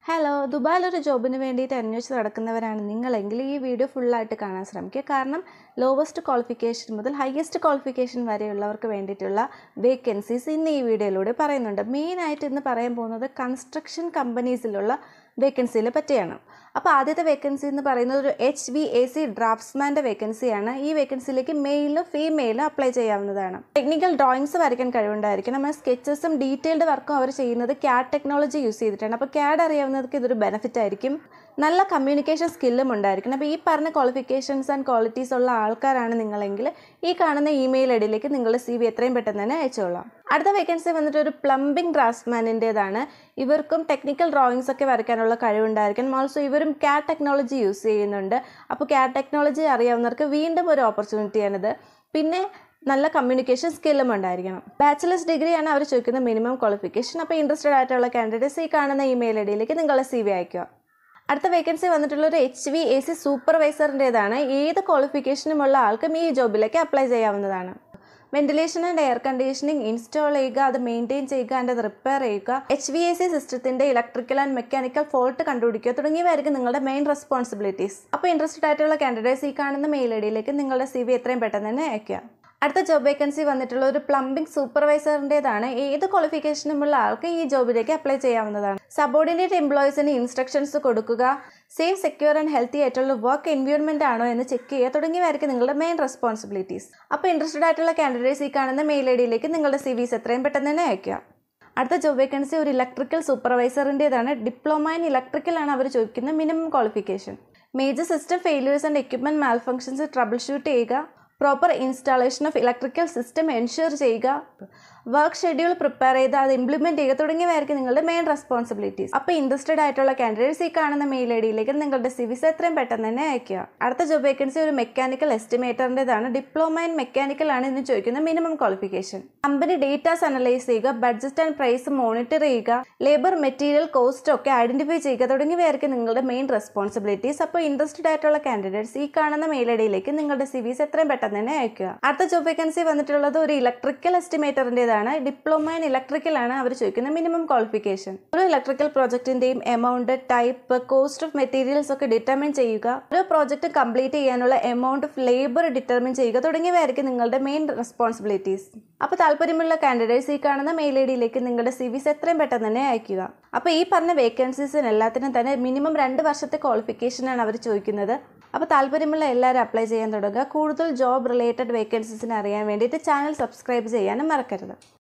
hello ദുബായിലൊരു ജോബിന് വേണ്ടിയിട്ട് അന്വേഷിച്ച് നടക്കുന്നവരാണ് നിങ്ങളെങ്കിൽ ഈ വീഡിയോ ഫുള്ളായിട്ട് കാണാൻ ശ്രമിക്കുക കാരണം ലോവസ്റ്റ് ക്വാളിഫിക്കേഷൻ മുതൽ ഹയസ്റ്റ് ക്വാളിഫിക്കേഷൻ വരെയുള്ളവർക്ക് വേണ്ടിയിട്ടുള്ള വേക്കൻസീസ് ഇന്ന് ഈ വീഡിയോയിലൂടെ പറയുന്നുണ്ട് മെയിനായിട്ട് ഇന്ന് പറയാൻ പോകുന്നത് കൺസ്ട്രക്ഷൻ കമ്പനീസിലുള്ള വേക്കൻസിയെ പറ്റിയാണ് അപ്പോൾ ആദ്യത്തെ വേക്കൻസി എന്ന് പറയുന്നത് ഒരു എച്ച് വി എ സി ഡ്രാഫ്റ്റ്സ്മാൻ്റെ വേക്കൻസിയാണ് ഈ വേക്കൻസിയിലേക്ക് മെയിലും ഫീമെയിലും അപ്ലൈ ചെയ്യാവുന്നതാണ് ടെക്നിക്കൽ ഡ്രോയിങ്സ് വരയ്ക്കാൻ കഴിവുണ്ടായിരിക്കണം നമ്മൾ സ്കെച്ചസും ഡീറ്റെയിൽഡ് വർക്കും അവർ ചെയ്യുന്നത് ക്യാഡ് ടെക്നോളജി യൂസ് ചെയ്തിട്ടാണ് അപ്പോൾ ക്യാഡ് അറിയാവുന്നവർക്ക് ഇതൊരു ബെനിഫിറ്റ് ആയിരിക്കും നല്ല കമ്മ്യൂണിക്കേഷൻ സ്കില്ലും ഉണ്ടായിരിക്കണം അപ്പോൾ ഈ പറഞ്ഞ ക്വാളിഫിക്കേഷൻസ് ആൻഡ് ക്വാളിറ്റീസ് ഉള്ള ആൾക്കാരാണ് നിങ്ങളെങ്കിൽ ഈ കാണുന്ന ഇമെയിൽ ഐ ഡിയിലേക്ക് നിങ്ങളുടെ സി വി എത്രയും പെട്ടെന്ന് തന്നെ അയച്ചോളാം അടുത്ത വേക്കൻസി വന്നിട്ട് ഒരു പ്ലംബിംഗ് ഡ്രാഫ്റ്റ്മാനിൻ്റേതാണ് ഇവർക്കും ടെക്നിക്കൽ ഡ്രോയിങ്സ് ഒക്കെ വരയ്ക്കാനുള്ള കഴിവുണ്ടായിരിക്കണം ഓൾസോ ഇവരും ക്യാഡ് ടെക്നോളജി യൂസ് ചെയ്യുന്നുണ്ട് അപ്പോൾ ക്യാഡ് ടെക്നോളജി അറിയാവുന്നവർക്ക് വീണ്ടും ഒരു ഓപ്പർച്യൂണിറ്റിയാണിത് പിന്നെ നല്ല കമ്മ്യൂണിക്കേഷൻ സ്കില്ലും ഉണ്ടായിരിക്കണം ബാച്ചിലേഴ്സ് ഡിഗ്രിയാണ് അവർ ചോദിക്കുന്ന മിനിമം ക്വാളിഫിക്കേഷൻ അപ്പോൾ ഇൻട്രസ്റ്റഡ് ആയിട്ടുള്ള കാൻഡിഡേറ്റ്സ് ഈ കാണുന്ന ഇമെയിൽ ഐ ഡിയിലേക്ക് നിങ്ങളുടെ സി വി അയക്കുക അടുത്ത വേക്കൻസി വന്നിട്ടുള്ള ഒരു എച്ച് വി എ സി സൂപ്പർവൈസറിൻ്റെതാണ് ഏത് ക്വാളിഫിക്കേഷനുമുള്ള ആൾക്കും ഈ ജോബിലേക്ക് അപ്ലൈ ചെയ്യാവുന്നതാണ് ventilation and air conditioning install ചെയ്യുക അത് മെയിൻറ്റെയിൻ ചെയ്യുക ആൻഡ് അത് റിപ്പയർ ചെയ്യുക എച്ച് വി എ സി സിസ്റ്റത്തിന്റെ ഇലക്ട്രിക്കൽ ആൻഡ് മെക്കാനിക്കൽ ഫോൾട്ട് കണ്ടുപിടിക്കുക തുടങ്ങിയവയായിരിക്കും നിങ്ങളുടെ മെയിൻ റെസ്പോൺസിബിലിറ്റീസ് അപ്പോൾ ഇൻട്രസ്റ്റഡ് ആയിട്ടുള്ള കാൻഡിഡേറ്റ്സ് ഈ കാണുന്ന മെയിൽ ഐ ഡിയിലേക്ക് നിങ്ങളുടെ സി വി എത്രയും പെട്ടെന്ന് തന്നെ അയക്കുക അടുത്ത ജോബ് വേക്കൻസി വന്നിട്ടുള്ള ഒരു പ്ലംബിംഗ് സൂപ്പർവൈസറിൻ്റെതാണ് ഏത് ക്വാളിഫിക്കേഷനുമുള്ള ആൾക്ക് ഈ ജോബിലേക്ക് അപ്ലൈ ചെയ്യാവുന്നതാണ് സബോർഡിനേറ്റ് എംപ്ലോയീസിന് ഇൻസ്ട്രക്ഷൻസ് കൊടുക്കുക സേഫ് സെക്യൂർ ആൻഡ് ഹെൽത്തി ആയിട്ടുള്ള വർക്ക് എൻവയോൺമെന്റ് ആണോ എന്ന് ചെക്ക് ചെയ്യുക തുടങ്ങിയവയായിരിക്കും നിങ്ങളുടെ മെയിൻ റെസ്പോൺസിബിലിറ്റീസ് അപ്പോൾ ഇൻട്രസ്റ്റഡ് ആയിട്ടുള്ള കാൻഡിഡേറ്റ്സ് ഈ കാണുന്ന മെയിൽ ഐ ഡിയിലേക്ക് നിങ്ങളുടെ സി വിസ് എത്രയും പെട്ടെന്ന് തന്നെ അയക്കുക അടുത്ത ജോബ് വേക്കൻസി ഒരു ഇലക്ട്രിക്കൽ സൂപ്പർവൈസറിൻ്റെതാണ് ഡിപ്ലോമ ഇൻ ഇലക്ട്രിക്കൽ ആണ് അവർ ചോദിക്കുന്ന minimum qualification major system failures and equipment malfunctions troubleshoot ചെയ്യുക proper installation of electrical system ensure ചെയ്യുക വർക്ക് ഷെഡ്യൂൾ പ്രിപ്പയർ ചെയ്ത് അത് ഇംപ്ലിമെന്റ് ചെയ്യുക തുടങ്ങിയവയായിരിക്കും നിങ്ങളുടെ മെയിൻ റെസ്പോൺസിബിലിറ്റീസ് അപ്പോൾ ഇൻട്രസ്റ്റഡ് ആയിട്ടുള്ള കാൻഡിഡേറ്റ്സ് ഈ കാണുന്ന മെയിൽ ഐ ഡിയിലേക്ക് നിങ്ങളുടെ സിവിസ് എത്രയും പെട്ടെന്ന് തന്നെ അയക്കുക അടുത്ത ജോബ് വേക്കൻസി ഒരു മെക്കാനിക്കൽ എസ്റ്റിമേറ്ററിൻ്റെതാണ് ഡിപ്ലോമ ഇൻ മെക്കാനിക്കൽ ആണ് ഇതിന് ചോദിക്കുന്ന minimum qualification company datas analyse ചെയ്യുക ബഡ്ജറ്റ് ആൻഡ് പ്രൈസ് മോണിറ്റർ ചെയ്യുക ലേബർ മെറ്റീരിയൽ കോസ്റ്റ് ഒക്കെ ഐഡന്റിഫൈ ചെയ്യുക തുടങ്ങിയവയായിരിക്കും നിങ്ങളുടെ മെയിൻ റെസ്പോൺസിബിലിറ്റീസ് അപ്പോൾ ഇൻട്രസ്റ്റഡ് ആയിട്ടുള്ള കാൻഡിഡേറ്റ്സ് ഈ കാണുന്ന മെയിൽ ഐ ഡിയിലേക്ക് നിങ്ങളുടെ സിവിസ് എത്രയും പെട്ടെന്ന് തന്നെ അയക്കുക അടുത്ത ജോബ് വേക്കൻസി വന്നിട്ടുള്ളത് ഒരു ഇലക്ട്രിക്കൽ എസ്റ്റിമേറ്ററിൻ്റെതാണ് ഇലക്ട്രിക്കലാണ് ഇൻ ഇലക്ട്രിക്കൽ ആണ് അവർ ചോദിക്കുന്ന മിനിമം ക്വാളിഫിക്കേഷൻ ഒരു ഇലക്ട്രിക്കൽ പ്രോജക്റ്റിന്റെയും amount type cost of materials ഒക്കെ ഡിറ്റർമിൻ ചെയ്യുക ഒരു പ്രോജക്റ്റ് കംപ്ലീറ്റ് ചെയ്യാനുള്ള എമൗണ്ട് ഓഫ് ലേബർ ഡിറ്റർമിൻ ചെയ്യുക തുടങ്ങിയവയായിരിക്കും നിങ്ങളുടെ മെയിൻ റെസ്പോൺസിബിലിറ്റീസ് അപ്പോൾ താല്പര്യമുള്ള കാൻഡിഡേറ്റ്സ് ഈ കാണുന്ന മെയിൽ ഐ ഡിയിലേക്ക് നിങ്ങളുടെ സിവിസ് എത്രയും പെട്ടെന്ന് തന്നെ അയക്കുക അപ്പോൾ ഈ പറഞ്ഞ വേക്കൻസീസിന് എല്ലാത്തിനും തന്നെ മിനിമം രണ്ട് വർഷത്തെ ക്വാളിഫിക്കേഷനാണ് അവർ ചോദിക്കുന്നത് അപ്പോൾ താല്പര്യമുള്ള എല്ലാവരും അപ്ലൈ ചെയ്യാൻ തുടങ്ങുക കൂടുതൽ ജോബ് റിലേറ്റഡ് വേക്കൻസീസിന് അറിയാൻ വേണ്ടിയിട്ട് ചാനൽ സബ്സ്ക്രൈബ് ചെയ്യാനും മറക്കരുത്